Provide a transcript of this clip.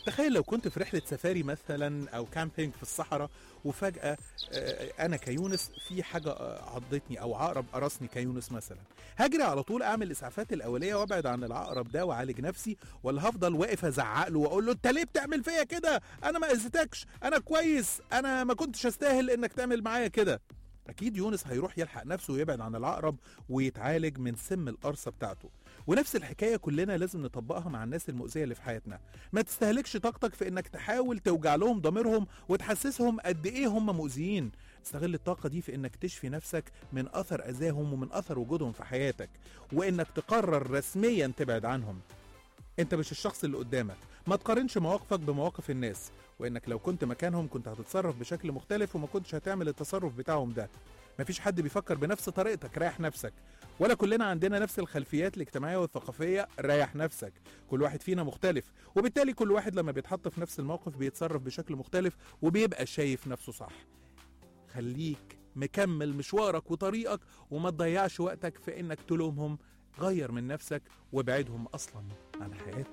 تخيل لو كنت في رحلة سفاري مثلا أو كامبينج في الصحراء وفجأة آه، أنا كيونس في حاجة آه، عضتني أو عقرب قرصني كيونس مثلا هجري على طول أعمل الإسعافات الأولية وأبعد عن العقرب ده وأعالج نفسي ولا هفضل واقف أزعق له وأقول له أنت ليه بتعمل فيا كده أنا ما أذيتكش أنا كويس أنا ما كنتش أستاهل إنك تعمل معايا كده أكيد يونس هيروح يلحق نفسه ويبعد عن العقرب ويتعالج من سم القرصة بتاعته ونفس الحكاية كلنا لازم نطبقها مع الناس المؤذية اللي في حياتنا ما تستهلكش طاقتك في انك تحاول توجع لهم ضميرهم وتحسسهم قد ايه هم مؤذيين استغل الطاقة دي في انك تشفي نفسك من اثر اذاهم ومن اثر وجودهم في حياتك وانك تقرر رسميا تبعد عنهم انت مش الشخص اللي قدامك ما تقارنش مواقفك بمواقف الناس وانك لو كنت مكانهم كنت هتتصرف بشكل مختلف وما كنتش هتعمل التصرف بتاعهم ده مفيش حد بيفكر بنفس طريقتك ريح نفسك ولا كلنا عندنا نفس الخلفيات الاجتماعية والثقافية ريح نفسك كل واحد فينا مختلف وبالتالي كل واحد لما بيتحط في نفس الموقف بيتصرف بشكل مختلف وبيبقى شايف نفسه صح خليك مكمل مشوارك وطريقك وما تضيعش وقتك في انك تلومهم غير من نفسك وابعدهم اصلا عن حياتك